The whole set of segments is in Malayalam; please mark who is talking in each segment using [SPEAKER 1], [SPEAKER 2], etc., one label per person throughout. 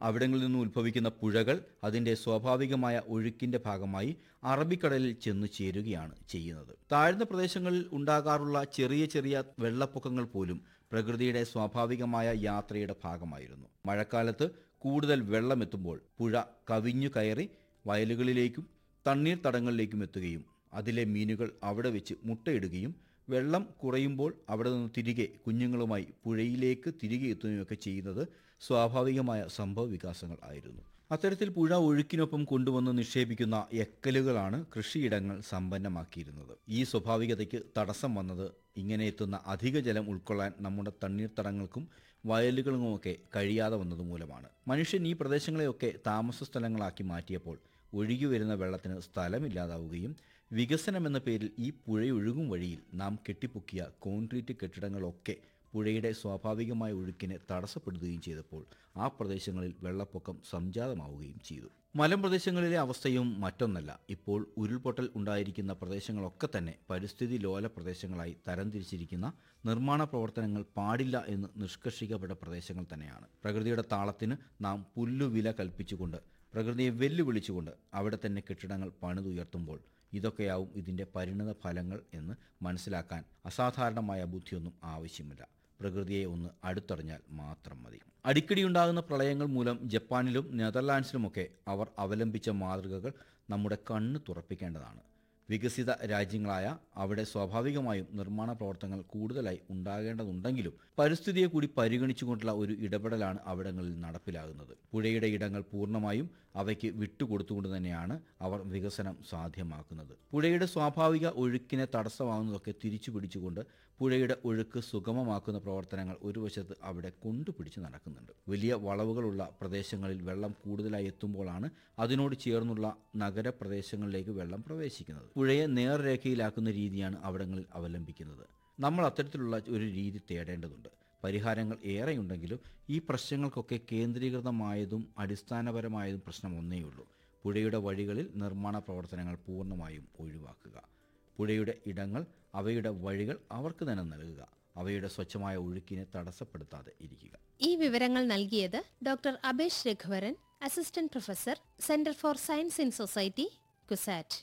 [SPEAKER 1] അവിടങ്ങളിൽ നിന്ന് ഉത്ഭവിക്കുന്ന പുഴകൾ അതിന്റെ സ്വാഭാവികമായ ഒഴുക്കിന്റെ ഭാഗമായി അറബിക്കടലിൽ ചെന്നു ചേരുകയാണ് ചെയ്യുന്നത് താഴ്ന്ന പ്രദേശങ്ങളിൽ ഉണ്ടാകാറുള്ള ചെറിയ ചെറിയ വെള്ളപ്പൊക്കങ്ങൾ പോലും പ്രകൃതിയുടെ സ്വാഭാവികമായ യാത്രയുടെ ഭാഗമായിരുന്നു മഴക്കാലത്ത് കൂടുതൽ വെള്ളമെത്തുമ്പോൾ പുഴ കവിഞ്ഞു കയറി വയലുകളിലേക്കും തണ്ണീർത്തടങ്ങളിലേക്കും എത്തുകയും അതിലെ മീനുകൾ അവിടെ വെച്ച് മുട്ടയിടുകയും വെള്ളം കുറയുമ്പോൾ അവിടെ നിന്ന് തിരികെ കുഞ്ഞുങ്ങളുമായി പുഴയിലേക്ക് തിരികെ എത്തുകയൊക്കെ ചെയ്യുന്നത് സ്വാഭാവികമായ സംഭവ വികാസങ്ങൾ ആയിരുന്നു അത്തരത്തിൽ പുഴ ഒഴുക്കിനൊപ്പം കൊണ്ടുവന്ന് നിക്ഷേപിക്കുന്ന എക്കലുകളാണ് കൃഷിയിടങ്ങൾ സമ്പന്നമാക്കിയിരുന്നത് ഈ സ്വാഭാവികതയ്ക്ക് തടസ്സം വന്നത് ഇങ്ങനെ എത്തുന്ന അധിക ജലം ഉൾക്കൊള്ളാൻ നമ്മുടെ തണ്ണീർത്തടങ്ങൾക്കും വയലുകളുമൊക്കെ കഴിയാതെ വന്നത് മൂലമാണ് മനുഷ്യൻ ഈ പ്രദേശങ്ങളെയൊക്കെ താമസ സ്ഥലങ്ങളാക്കി മാറ്റിയപ്പോൾ ഒഴുകി വരുന്ന വെള്ളത്തിന് സ്ഥലമില്ലാതാവുകയും വികസനം എന്ന പേരിൽ ഈ പുഴയൊഴുകും വഴിയിൽ നാം കെട്ടിപ്പൊക്കിയ കോൺക്രീറ്റ് കെട്ടിടങ്ങളൊക്കെ പുഴയുടെ സ്വാഭാവികമായ ഒഴുക്കിനെ തടസ്സപ്പെടുത്തുകയും ചെയ്തപ്പോൾ ആ പ്രദേശങ്ങളിൽ വെള്ളപ്പൊക്കം സംജാതമാവുകയും ചെയ്തു മലമ്പ്രദേശങ്ങളിലെ അവസ്ഥയും മറ്റൊന്നല്ല ഇപ്പോൾ ഉരുൾപൊട്ടൽ ഉണ്ടായിരിക്കുന്ന പ്രദേശങ്ങളൊക്കെ തന്നെ പരിസ്ഥിതി ലോല പ്രദേശങ്ങളായി തരംതിരിച്ചിരിക്കുന്ന നിർമ്മാണ പ്രവർത്തനങ്ങൾ പാടില്ല എന്ന് നിഷ്കർഷിക്കപ്പെട്ട പ്രദേശങ്ങൾ തന്നെയാണ് പ്രകൃതിയുടെ താളത്തിന് നാം പുല്ലുവില കൽപ്പിച്ചുകൊണ്ട് പ്രകൃതിയെ വെല്ലുവിളിച്ചുകൊണ്ട് അവിടെ തന്നെ കെട്ടിടങ്ങൾ പണിതുയർത്തുമ്പോൾ ഇതൊക്കെയാവും ഇതിൻ്റെ പരിണത ഫലങ്ങൾ എന്ന് മനസ്സിലാക്കാൻ അസാധാരണമായ ബുദ്ധിയൊന്നും ആവശ്യമില്ല പ്രകൃതിയെ ഒന്ന് അടുത്തറിഞ്ഞാൽ മാത്രം മതി അടിക്കടി ഉണ്ടാകുന്ന പ്രളയങ്ങൾ മൂലം ജപ്പാനിലും നെതർലാൻഡ്സിലുമൊക്കെ അവർ അവലംബിച്ച മാതൃകകൾ നമ്മുടെ കണ്ണ് തുറപ്പിക്കേണ്ടതാണ് വികസിത രാജ്യങ്ങളായ അവിടെ സ്വാഭാവികമായും നിർമ്മാണ പ്രവർത്തനങ്ങൾ കൂടുതലായി ഉണ്ടാകേണ്ടതുണ്ടെങ്കിലും പരിസ്ഥിതിയെ കൂടി പരിഗണിച്ചുകൊണ്ടുള്ള ഒരു ഇടപെടലാണ് അവിടങ്ങളിൽ നടപ്പിലാകുന്നത് പുഴയുടെ ഇടങ്ങൾ പൂർണ്ണമായും അവയ്ക്ക് വിട്ടുകൊടുത്തുകൊണ്ട് തന്നെയാണ് അവർ വികസനം സാധ്യമാക്കുന്നത് പുഴയുടെ സ്വാഭാവിക ഒഴുക്കിനെ തടസ്സമാകുന്നതൊക്കെ തിരിച്ചു പിടിച്ചുകൊണ്ട് പുഴയുടെ ഒഴുക്ക് സുഗമമാക്കുന്ന പ്രവർത്തനങ്ങൾ ഒരു വശത്ത് അവിടെ കൊണ്ടുപിടിച്ച് നടക്കുന്നുണ്ട് വലിയ വളവുകളുള്ള പ്രദേശങ്ങളിൽ വെള്ളം കൂടുതലായി എത്തുമ്പോഴാണ് അതിനോട് ചേർന്നുള്ള നഗരപ്രദേശങ്ങളിലേക്ക് വെള്ളം പ്രവേശിക്കുന്നത് പുഴയെ നേർരേഖയിലാക്കുന്ന രീതിയാണ് അവിടങ്ങളിൽ അവലംബിക്കുന്നത് നമ്മൾ അത്തരത്തിലുള്ള ഒരു രീതി തേടേണ്ടതുണ്ട് പരിഹാരങ്ങൾ ഏറെയുണ്ടെങ്കിലും ഈ പ്രശ്നങ്ങൾക്കൊക്കെ കേന്ദ്രീകൃതമായതും അടിസ്ഥാനപരമായതും പ്രശ്നം ഒന്നേയുള്ളൂ പുഴയുടെ വഴികളിൽ നിർമ്മാണ പ്രവർത്തനങ്ങൾ പൂർണ്ണമായും ഒഴിവാക്കുക പുഴയുടെ ഇടങ്ങൾ അവയുടെ വഴികൾ അവർക്ക് തന്നെ നൽകുക അവയുടെ സ്വച്ഛമായ ഒഴുക്കിനെ തടസ്സപ്പെടുത്താതെ ഇരിക്കുക
[SPEAKER 2] ഈ വിവരങ്ങൾ നൽകിയത് doctor Abhesh Raghuvaran assistant professor centre for science in society CUSAT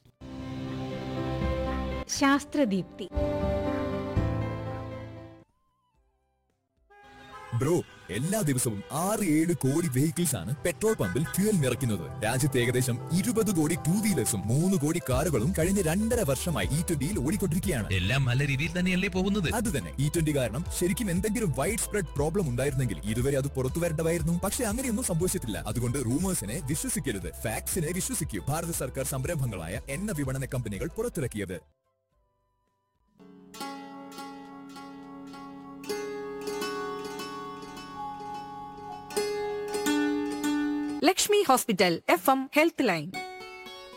[SPEAKER 3] Sasthradeepthi
[SPEAKER 4] ബ്രോ എല്ലാ ദിവസവും ആറ് ഏഴ് കോടി വെഹിക്കിൾസ് ആണ് പെട്രോൾ പമ്പിൽ ഫ്യൂൽ നിറയ്ക്കുന്നത് രാജ്യത്ത് ഏകദേശം ഇരുപത് കോടി ടൂ വീലേഴ്സും മൂന്ന് കോടി കാറുകളും കഴിഞ്ഞ രണ്ടര വർഷമായി ഇ ട്വന്റിയിൽ ഓടിക്കൊണ്ടിരിക്കുകയാണ്
[SPEAKER 5] എല്ലാം നല്ല രീതിയിൽ തന്നെയല്ലേ പോകുന്നത്
[SPEAKER 4] അത് തന്നെ ഇ ട്വന്റി കാരണം ശരിക്കും എന്തെങ്കിലും വൈഡ് സ്പ്രെഡ് പ്രോബ്ലം ഉണ്ടായിരുന്നെങ്കിൽ ഇതുവരെ അത് പുറത്തു വരേണ്ടതായിരുന്നു പക്ഷെ അങ്ങനെയൊന്നും സംഭവിച്ചിട്ടില്ല അതുകൊണ്ട് റൂമേഴ്സിനെ വിശ്വസിക്കരുത് ഫാക്സിനെ വിശ്വസിക്കൂ ഭാരത സർക്കാർ സംരംഭങ്ങളായ എണ്ണ വിപണന കമ്പനികൾ പുറത്തിറക്കിയത്
[SPEAKER 3] Lakshmi hospital F M health line